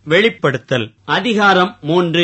வெளிப்படுத்தல் அதிகாரம் மூன்று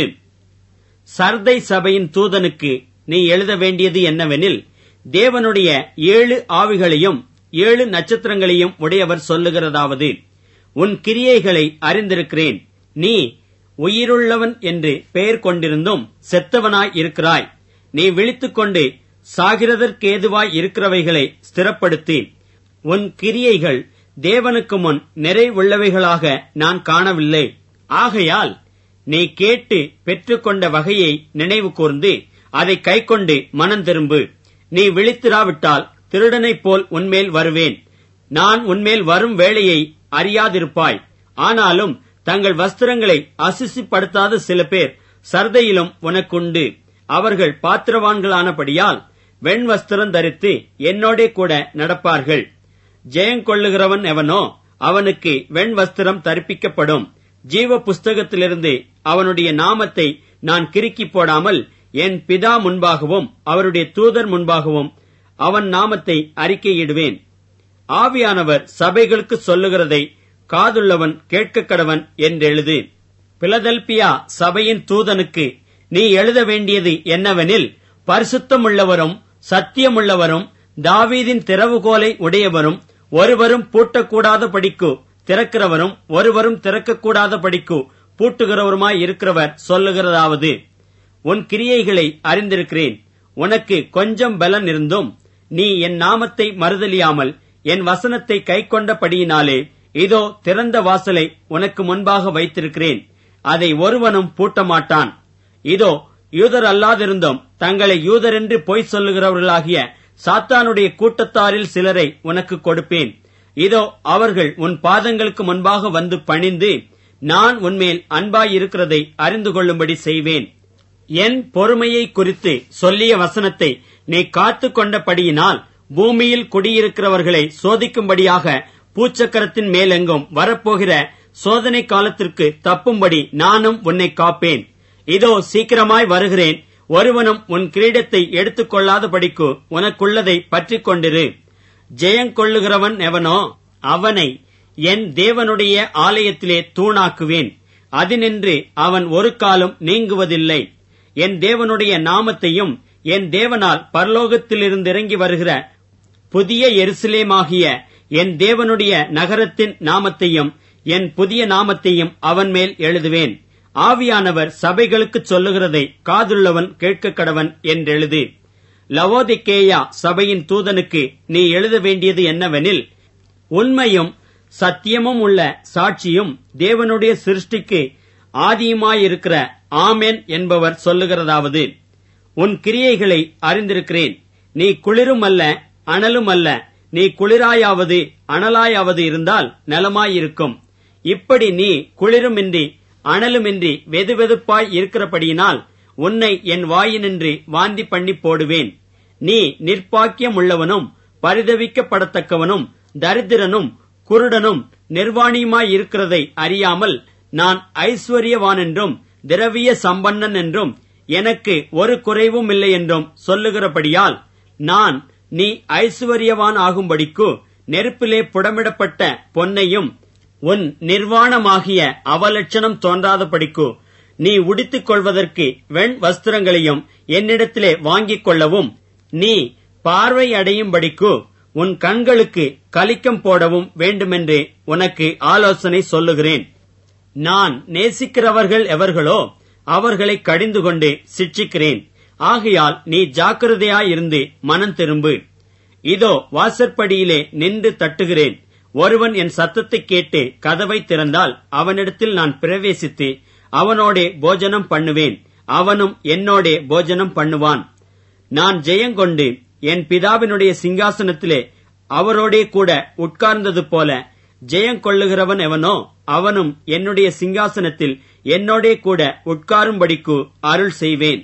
சர்தை சபையின் தூதனுக்கு நீ எழுத வேண்டியது என்னவெனில் தேவனுடைய ஏழு ஆவிகளையும் ஏழு நட்சத்திரங்களையும் உடையவர் சொல்லுகிறதாவது உன் கிரியைகளை அறிந்திருக்கிறேன் நீ உயிருள்ளவன் என்று பெயர் கொண்டிருந்தும் செத்தவனாய் இருக்கிறாய் நீ விழித்துக்கொண்டு சாகிறதற்கேதுவாய் இருக்கிறவைகளை ஸ்திரப்படுத்தி உன் கிரியைகள் தேவனுக்கு முன் நிறைவுள்ளவைகளாக நான் காணவில்லை ஆகையால் நீ கேட்டு பெற்றுக்கொண்ட வகையை நினைவு கூர்ந்து அதை கைக்கொண்டு மனம் திரும்பு நீ விழித்திராவிட்டால் திருடனைப் போல் உன்மேல் வருவேன் நான் உன்மேல் வரும் வேளையை அறியாதிருப்பாய் ஆனாலும் தங்கள் வஸ்திரங்களை அசிசிப்படுத்தாத சில பேர் சர்தையிலும் உனக்குண்டு அவர்கள் பாத்திரவான்களானபடியால் வெண் வஸ்திரம் தரித்து என்னோடே கூட நடப்பார்கள் ஜெயங்கொள்ளுகிறவன் எவனோ அவனுக்கு வெண் வஸ்திரம் தரிப்பிக்கப்படும் ஜீவ புஸ்தகத்திலிருந்து அவனுடைய நாமத்தை நான் கிறுக்கி போடாமல் என் பிதா முன்பாகவும் அவருடைய தூதர் முன்பாகவும் அவன் நாமத்தை அறிக்கையிடுவேன் ஆவியானவர் சபைகளுக்கு சொல்லுகிறதை காதுள்ளவன் கேட்க கடவன் என்றெழுது பிலதெல்பியா சபையின் தூதனுக்கு நீ எழுத வேண்டியது என்னவெனில் பரிசுத்தமுள்ளவரும் சத்தியமுள்ளவரும் தாவீதின் திறவுகோலை உடையவரும் ஒருவரும் பூட்டக்கூடாத படிக்கு திறக்கிறவரும் ஒருவரும் திறக்கக்கூடாத படிக்கு பூட்டுகிறவருமாய் இருக்கிறவர் சொல்லுகிறதாவது உன் கிரியைகளை அறிந்திருக்கிறேன் உனக்கு கொஞ்சம் பலன் இருந்தும் நீ என் நாமத்தை மறுதலியாமல் என் வசனத்தை கைக்கொண்டபடியினாலே இதோ திறந்த வாசலை உனக்கு முன்பாக வைத்திருக்கிறேன் அதை ஒருவனும் பூட்ட மாட்டான் இதோ யூதர் அல்லாதிருந்தும் தங்களை யூதரென்று பொய் சொல்லுகிறவர்களாகிய சாத்தானுடைய கூட்டத்தாரில் சிலரை உனக்கு கொடுப்பேன் இதோ அவர்கள் உன் பாதங்களுக்கு முன்பாக வந்து பணிந்து நான் உன்மேல் அன்பாயிருக்கிறதை அறிந்து கொள்ளும்படி செய்வேன் என் பொறுமையை குறித்து சொல்லிய வசனத்தை நீ காத்து கொண்டபடியினால் பூமியில் குடியிருக்கிறவர்களை சோதிக்கும்படியாக பூச்சக்கரத்தின் மேலெங்கும் வரப்போகிற சோதனை காலத்திற்கு தப்பும்படி நானும் உன்னை காப்பேன் இதோ சீக்கிரமாய் வருகிறேன் ஒருவனும் உன் கிரீடத்தை எடுத்துக் கொள்ளாதபடிக்கு உனக்குள்ளதை பற்றிக் கொண்டிரு ஜெயங்கொள்ளுகிறவன் எவனோ அவனை என் தேவனுடைய ஆலயத்திலே தூணாக்குவேன் அதினின்று அவன் ஒரு காலம் நீங்குவதில்லை என் தேவனுடைய நாமத்தையும் என் தேவனால் பரலோகத்திலிருந்து இறங்கி வருகிற புதிய எருசலேமாகிய என் தேவனுடைய நகரத்தின் நாமத்தையும் என் புதிய நாமத்தையும் அவன் மேல் எழுதுவேன் ஆவியானவர் சபைகளுக்கு சொல்லுகிறதை காதுள்ளவன் கேட்க கடவன் என்றெழுது லவோதிக்கேயா சபையின் தூதனுக்கு நீ எழுத வேண்டியது என்னவெனில் உண்மையும் சத்தியமும் உள்ள சாட்சியும் தேவனுடைய சிருஷ்டிக்கு ஆதியுமாயிருக்கிற ஆமென் என்பவர் சொல்லுகிறதாவது உன் கிரியைகளை அறிந்திருக்கிறேன் நீ குளிரும் அல்ல அனலும் அல்ல நீ குளிராயாவது அனலாயாவது இருந்தால் நலமாயிருக்கும் இப்படி நீ குளிருமின்றி அனலுமின்றி வெதுவெதுப்பாய் இருக்கிறபடியினால் உன்னை என் வாயினின்று வாந்தி பண்ணி போடுவேன் நீ நிர்பாக்கியம் உள்ளவனும் பரிதவிக்கப்படத்தக்கவனும் தரித்திரனும் குருடனும் நிர்வாணியுமாய் இருக்கிறதை அறியாமல் நான் ஐஸ்வர்யவான் என்றும் திரவிய சம்பன்னன் என்றும் எனக்கு ஒரு குறைவும் இல்லை என்றும் சொல்லுகிறபடியால் நான் நீ ஐஸ்வர்யவான் ஆகும்படிக்கு நெருப்பிலே புடமிடப்பட்ட பொன்னையும் உன் நிர்வாணமாகிய அவலட்சணம் தோன்றாதபடிக்கு நீ உடித்துக் கொள்வதற்கு வெண் வஸ்திரங்களையும் என்னிடத்திலே வாங்கிக் கொள்ளவும் நீ பார்வை அடையும்படிக்கு உன் கண்களுக்கு கலிக்கம் போடவும் வேண்டுமென்று உனக்கு ஆலோசனை சொல்லுகிறேன் நான் நேசிக்கிறவர்கள் எவர்களோ அவர்களை கடிந்து கொண்டு சிட்சிக்கிறேன் ஆகையால் நீ ஜாக்கிரதையாயிருந்து மனம் திரும்பு இதோ வாசற்படியிலே நின்று தட்டுகிறேன் ஒருவன் என் சத்தத்தை கேட்டு கதவை திறந்தால் அவனிடத்தில் நான் பிரவேசித்து அவனோடே போஜனம் பண்ணுவேன் அவனும் என்னோடே போஜனம் பண்ணுவான் நான் ஜெயங்கொண்டு என் பிதாவினுடைய சிங்காசனத்திலே அவரோடே கூட உட்கார்ந்தது போல ஜெயங்கொள்ளுகிறவன் எவனோ அவனும் என்னுடைய சிங்காசனத்தில் என்னோடே கூட உட்காரும்படிக்கு அருள் செய்வேன்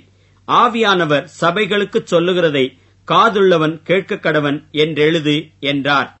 ஆவியானவர் சபைகளுக்குச் சொல்லுகிறதை காதுள்ளவன் கேட்க கடவன் என்றெழுது என்றார்